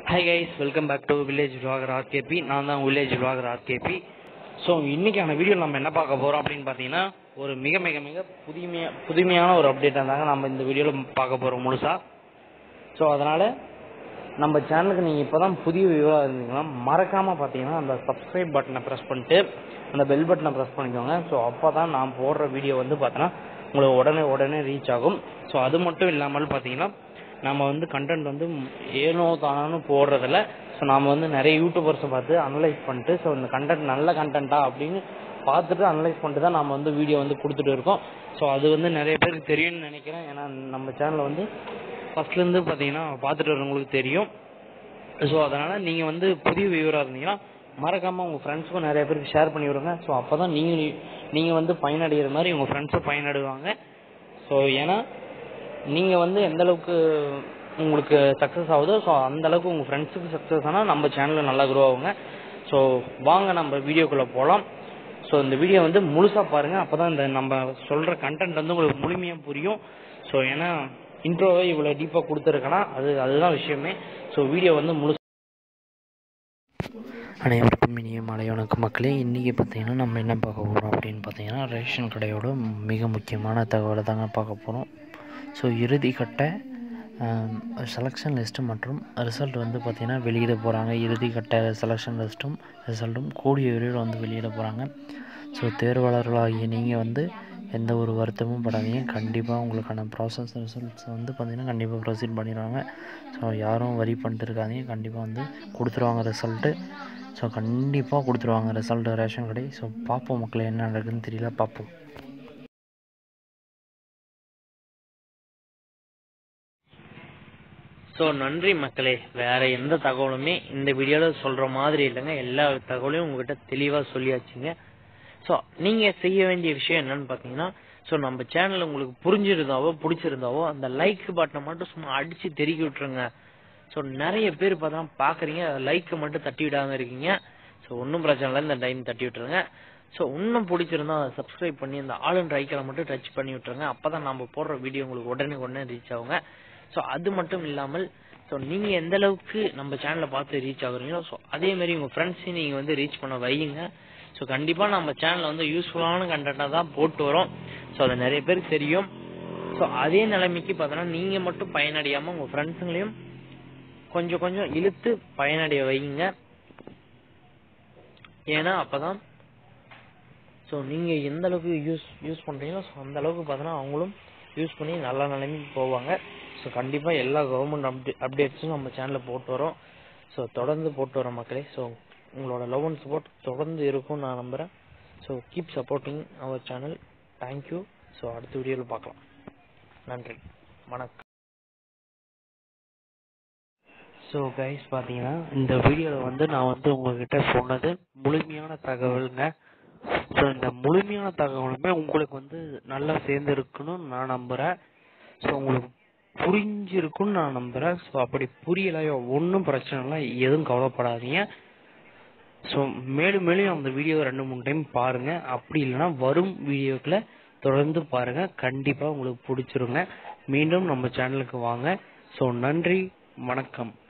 high guys welcome back to village vlogger RKB நான் தான் village vlogger RKB so இன்னைக்கான video நம்ம என்ன பார்க்க போகிறோம் அப்படின்னு பார்த்தீங்கன்னா ஒரு மிக மிக மிக புதுமையா புதுமையான ஒரு அப்டேட் தாங்க நம்ம இந்த வீடியோவில் பார்க்க போகிறோம் முழுசாக ஸோ அதனால் நம்ம சேனலுக்கு நீங்கள் இப்போ தான் புதிய வியூவாக இருந்தீங்கன்னா மறக்காமல் பார்த்தீங்கன்னா அந்த சப்ஸ்கிரைப் பட்டனை ப்ரெஸ் பண்ணிட்டு அந்த பெல் பட்டனை ப்ரெஸ் பண்ணிக்கோங்க ஸோ அப்போ தான் நான் போடுற வீடியோ வந்து பார்த்தோன்னா உங்களுக்கு உடனே உடனே ரீச் ஆகும் ஸோ அது மட்டும் இல்லாமல் பார்த்தீங்கன்னா நம்ம வந்து கண்டென்ட் வந்து ஏனோ தானோன்னு போடுறதில்ல ஸோ நாம் வந்து நிறைய யூடியூபர்ஸை பார்த்து அனலைஸ் பண்ணிட்டு ஸோ இந்த கண்டென்ட் நல்ல கண்டென்ட்டா அப்படின்னு பார்த்துட்டு அனலைஸ் பண்ணிட்டு தான் நம்ம வந்து வீடியோ வந்து கொடுத்துட்டு இருக்கோம் ஸோ அது வந்து நிறைய பேருக்கு தெரியும்னு நினைக்கிறேன் ஏன்னா நம்ம சேனலில் வந்து ஃபஸ்ட்லேருந்து பார்த்தீங்கன்னா பார்த்துட்டு வரவங்களுக்கு தெரியும் ஸோ அதனால் நீங்கள் வந்து புதிய வியூவராக இருந்தீங்கன்னா மறக்காமல் உங்கள் ஃப்ரெண்ட்ஸுக்கும் நிறைய பேருக்கு ஷேர் பண்ணி விடுங்க ஸோ அப்போ தான் நீங்கள் நீங்கள் வந்து பயனடைகிற மாதிரி உங்கள் ஃப்ரெண்ட்ஸும் பயனடைவாங்க ஸோ ஏன்னா நீங்கள் வந்து எந்த அளவுக்கு உங்களுக்கு சக்ஸஸ் ஆகுதோ ஸோ அந்த அளவுக்கு உங்கள் ஃப்ரெண்ட்ஸுக்கு சக்ஸஸ் ஆனால் நம்ம சேனலில் நல்லா க்ரோ ஆகுங்க ஸோ வாங்க நம்ம வீடியோக்குள்ளே போகலாம் ஸோ இந்த வீடியோ வந்து முழுசாக பாருங்கள் அப்போ தான் இந்த நம்ம சொல்கிற கண்டென்ட் வந்து உங்களுக்கு முழுமையாக புரியும் ஸோ ஏன்னா இன்ட்ரோவை இவ்வளோ டீப்பாக கொடுத்துருக்கேன்னா அது அதுதான் விஷயமே ஸோ வீடியோ வந்து முழு அனைவருக்கும் இனிய மாலை வணக்கம் மக்களே இன்றைக்கி பார்த்தீங்கன்னா நம்ம என்ன பார்க்க போகிறோம் அப்படின்னு பார்த்தீங்கன்னா ரேஷன் கடையோட மிக முக்கியமான தகவலை தாங்க பார்க்க போகிறோம் ஸோ இறுதிக்கட்ட செலெக்ஷன் லிஸ்ட்டு மற்றும் ரிசல்ட் வந்து பார்த்திங்கன்னா வெளியிட போகிறாங்க இறுதிக்கட்ட செலெக்ஷன் லிஸ்ட்டும் ரிசல்ட்டும் கூடிய விரைவில் வந்து வெளியிட போகிறாங்க ஸோ தேர்வாளர்களாகிய நீங்கள் வந்து எந்த ஒரு வருத்தமும் படாதீங்க கண்டிப்பாக உங்களுக்கான ப்ராசஸ் ரிசல்ட்ஸ் வந்து பார்த்திங்கன்னா கண்டிப்பாக ப்ரொசீட் பண்ணிடுவாங்க ஸோ யாரும் வரி பண்ணிட்டு இருக்காதீங்க கண்டிப்பாக வந்து கொடுத்துருவாங்க ரிசல்ட்டு ஸோ கண்டிப்பாக கொடுத்துருவாங்க ரிசல்ட் ரேஷன் கடை ஸோ பார்ப்போம் மக்களே என்ன நடக்குதுன்னு தெரியல பார்ப்போம் ஸோ நன்றி மக்களே வேற எந்த தகவலுமே இந்த வீடியோவில் சொல்கிற மாதிரி இல்லைங்க எல்லா தகவலையும் உங்ககிட்ட தெளிவாக சொல்லியாச்சுங்க ஸோ நீங்கள் செய்ய வேண்டிய விஷயம் என்னன்னு பார்த்தீங்கன்னா ஸோ நம்ம சேனல் உங்களுக்கு புரிஞ்சிருந்தாவோ பிடிச்சிருந்தாவோ அந்த லைக் பட்டனை மட்டும் சும்மா அடித்து தெருக்கி விட்டுருங்க ஸோ நிறைய பேர் பார்த்தா பார்க்குறீங்க லைக்கை மட்டும் தட்டி விடாம இருக்கீங்க ஸோ ஒன்றும் பிரச்சனை இல்லை இந்த டைம் தட்டி விட்டுருங்க ஸோ இன்னும் பிடிச்சிருந்தா அதை சப்ஸ்கிரைப் பண்ணி அந்த ஆல் அண்ட் ஐக்கனை மட்டும் டச் பண்ணி விட்டுருங்க அப்போ தான் நம்ம போடுற வீடியோ உங்களுக்கு உடனே உடனே ரீச் ஆகுங்க ஸோ அது மட்டும் இல்லாமல் ஸோ நீங்கள் எந்த அளவுக்கு நம்ம சேனலை பார்த்து ரீச் ஆகுறீங்களோ ஸோ அதே மாதிரி உங்கள் ஃப்ரெண்ட்ஸையும் நீங்கள் வந்து ரீச் பண்ண வையுங்க ஸோ கண்டிப்பாக நம்ம சேனலில் வந்து யூஸ்ஃபுல்லான கண்டென்ட்டாக தான் போட்டு வரோம் ஸோ அது நிறைய பேருக்கு தெரியும் ஸோ அதே நிலைமைக்கு பார்த்தோன்னா நீங்கள் மட்டும் பயனடையாமல் உங்கள் ஃப்ரெண்ட்ஸுங்களையும் கொஞ்சம் கொஞ்சம் இழுத்து பயனடைய வைங்க ஏன்னா அப்பதான் ஸோ நீங்கள் எந்த அளவுக்கு யூஸ் யூஸ் பண்ணுறீங்களோ ஸோ அந்த அளவுக்கு பார்த்தோன்னா அவங்களும் யூஸ் பண்ணி நல்ல நிலைமைக்கு போவாங்க ஸோ கண்டிப்பாக எல்லா கவர்மெண்ட் அப்டே அப்டேட்ஸும் நம்ம சேனலில் போட்டு வரோம் ஸோ தொடர்ந்து போட்டு வரோம் மக்களே ஸோ உங்களோட லவ் அண்ட் சப்போர்ட் தொடர்ந்து இருக்கும் நான் நம்புகிறேன் so keep supporting our channel thank you so அடுத்த வீடியோவில் பார்க்கலாம் நன்றி வணக்கம் ஸோ கைஸ் பார்த்தீங்கன்னா இந்த வீடியோவில் வந்து நான் வந்து உங்ககிட்ட சொன்னது முழுமையான தகவலுங்க ஸோ இந்த முழுமையான தகவலுமே உங்களுக்கு வந்து நல்லா சேர்ந்துருக்குன்னு நான் நம்புகிறேன் ஸோ உங்களுக்கு புரிஞ்சிருக்குன்னு நான் நம்புகிறேன் ஸோ அப்படி புரியலையோ ஒன்றும் பிரச்சனை இல்லை எதுவும் கவலைப்படாதீங்க ஸோ மேலும் மேலும் அந்த வீடியோ ரெண்டு மூணு டைம் பாருங்கள் அப்படி இல்லைன்னா வரும் வீடியோக்களை தொடர்ந்து பாருங்கள் கண்டிப்பாக உங்களுக்கு பிடிச்சிருங்க மீண்டும் நம்ம சேனலுக்கு வாங்க ஸோ நன்றி வணக்கம்